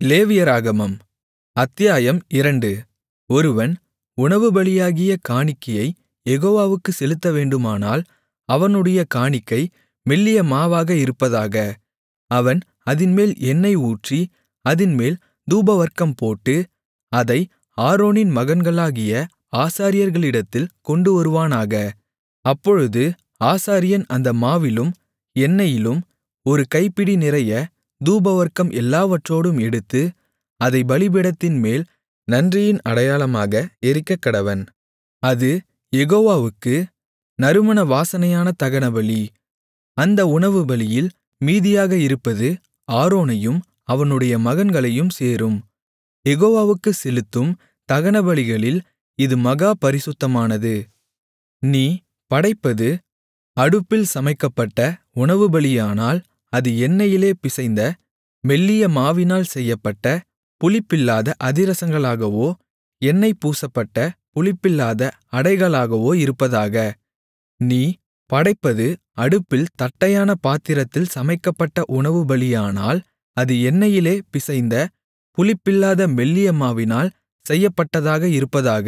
லேவியராகமம் அத்தியாயம் இரண்டு ஒருவன் உணவுபலியாகிய காணிக்கையைக் யெகோவாவுக்குச் செலுத்தவேண்டுமானால் அவனுடைய காணிக்கை மெல்லிய மாவாக இருப்பதாக அவன் அதின்மேல் எண்ணெய் ஊற்றி அதின்மேல் தூபவர்க்கம் போட்டு அதை ஆரோனின் மகன்களாகிய ஆசாரியர்களிடத்தில் கொண்டுவருவானாக அப்பொழுது ஆசாரியன் அந்த மாவிலும் எண்ணெயிலும் ஒரு கைப்பிடி நிறைய தூபவர்க்கம் எல்லாவற்றோடும் எடுத்து அதைப் பலிபீடத்தின்மேல் நன்றியின் அடையாளமாக எரிக்கக்கடவன் அது யெகோவாவுக்கு நறுமண வாசனையான தகனபலி அந்த உணவுபலியில் மீதியாக இருப்பது ஆரோனையும் அவனுடைய மகன்களையும் சேரும் யெகோவாவுக்குச் செலுத்தும் தகனபலிகளில் இது மகா பரிசுத்தமானது நீ படைப்பது அடுப்பில் சமைக்கப்பட்ட உணவுபலியானால் அது எண்ணெயிலே பிசைந்த மெல்லிய மாவினால் செய்யப்பட்ட புளிப்பில்லாத அதிரசங்களாகவோ எண்ணெய் பூசப்பட்ட புளிப்பில்லாத அடைகளாகவோ இருப்பதாக நீ படைப்பது அடுப்பில் தட்டையான பாத்திரத்தில் சமைக்கப்பட்ட உணவுபலியானால் அது எண்ணெயிலே பிசைந்த புளிப்பில்லாத மெல்லிய மாவினால் செய்யப்பட்டதாக இருப்பதாக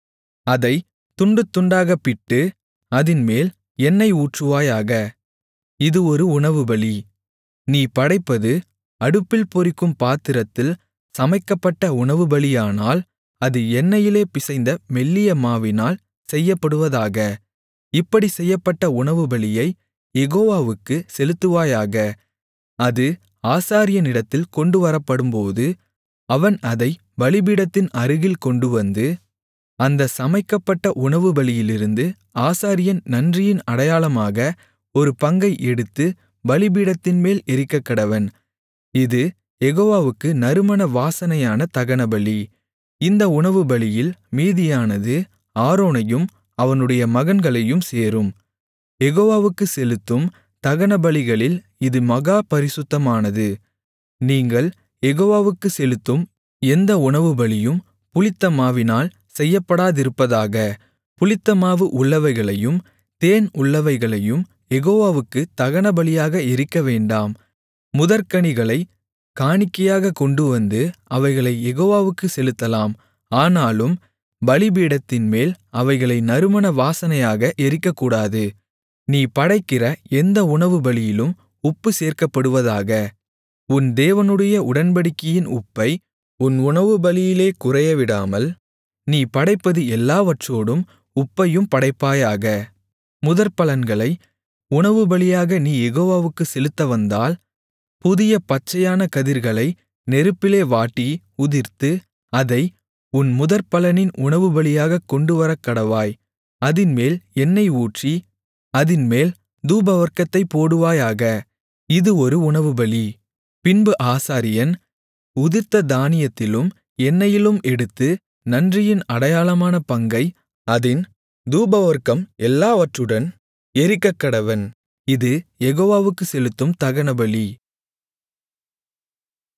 அதைத் துண்டு துண்டாகப் பிட்டு அதின்மேல் எண்ணெய் ஊற்றுவாயாக இது ஒரு உணவுபலி நீ படைப்பது அடுப்பில் பொரிக்கும் பாத்திரத்தில் சமைக்கப்பட்ட உணவுபலியானால் அது எண்ணெயிலே பிசைந்த மெல்லிய மாவினால் செய்யப்படுவதாக இப்படிச் செய்யப்பட்ட உணவுபலியைக் யெகோவாவுக்குச் செலுத்துவாயாக அது ஆசாரியனிடத்தில் கொண்டுவரப்படும்போது அவன் அதைப் பலிபீடத்தின் அருகில் கொண்டுவந்து அந்தச் சமைக்கப்பட்ட உணவுபலியிலிருந்து ஆசாரியன் நன்றியின் அடையாளமாக ஒரு பங்கை எடுத்து பலிபீடத்தின்மேல் எரிக்கக்கடவன் இது யெகோவாவுக்கு நறுமண வாசனையான தகனபலி இந்த உணவுபலியில் மீதியானது ஆரோனையும் அவனுடைய மகன்களையும் சேரும் யெகோவாவுக்குச் செலுத்தும் தகனபலிகளில் இது மகா பரிசுத்தமானது நீங்கள் யெகோவாவுக்குச் செலுத்தும் எந்த உணவுபலியும் புளித்த மாவினால் செய்யப்படாதிருப்பதாக புளித்தமாவு உள்ளவைகளையும் தேன் உள்ளவைகளையும் யெகோவாவுக்குத் தகனபலியாக எரிக்கவேண்டாம் முதற்கனிகளைக் காணிக்கையாகக் கொண்டுவந்து அவைகளைக் யெகோவாவுக்குச் செலுத்தலாம் ஆனாலும் பலிபீடத்தின்மேல் அவைகளை நறுமண வாசனையாக எரிக்கக்கூடாது நீ படைக்கிற எந்த உணவுபலியிலும் உப்பு சேர்க்கப்படுவதாக உன் தேவனுடைய உடன்படிக்கையின் உப்பை உன் உணவுபலியிலே குறையவிடாமல் நீ படைப்பது எல்லாவற்றோடும் உப்பையும் படைப்பாயாக முதற்பலன்களை உணவுபலியாக நீ யெகோவாவுக்குச் செலுத்தவந்தால் புதிய பச்சையான கதிர்களை நெருப்பிலே வாட்டி உதிர்த்து அதை உன் முதற்பலனின் உணவுபலியாகக் கொண்டுவரக்கடவாய் அதின்மேல் எண்ணெய் ஊற்றி அதின்மேல் தூபவர்க்கத்தைப் போடுவாயாக இது ஒரு உணவுபலி பின்பு ஆசாரியன் உதிர்த்த தானியத்திலும் எண்ணெயிலும் எடுத்து நன்றியின் அடையாளமான பங்கை அதின் தூபவர்க்கம் எல்லாவற்றுடன் எரிக்கக்கடவன் இது யெகோவாவுக்குச் செலுத்தும் தகனபலி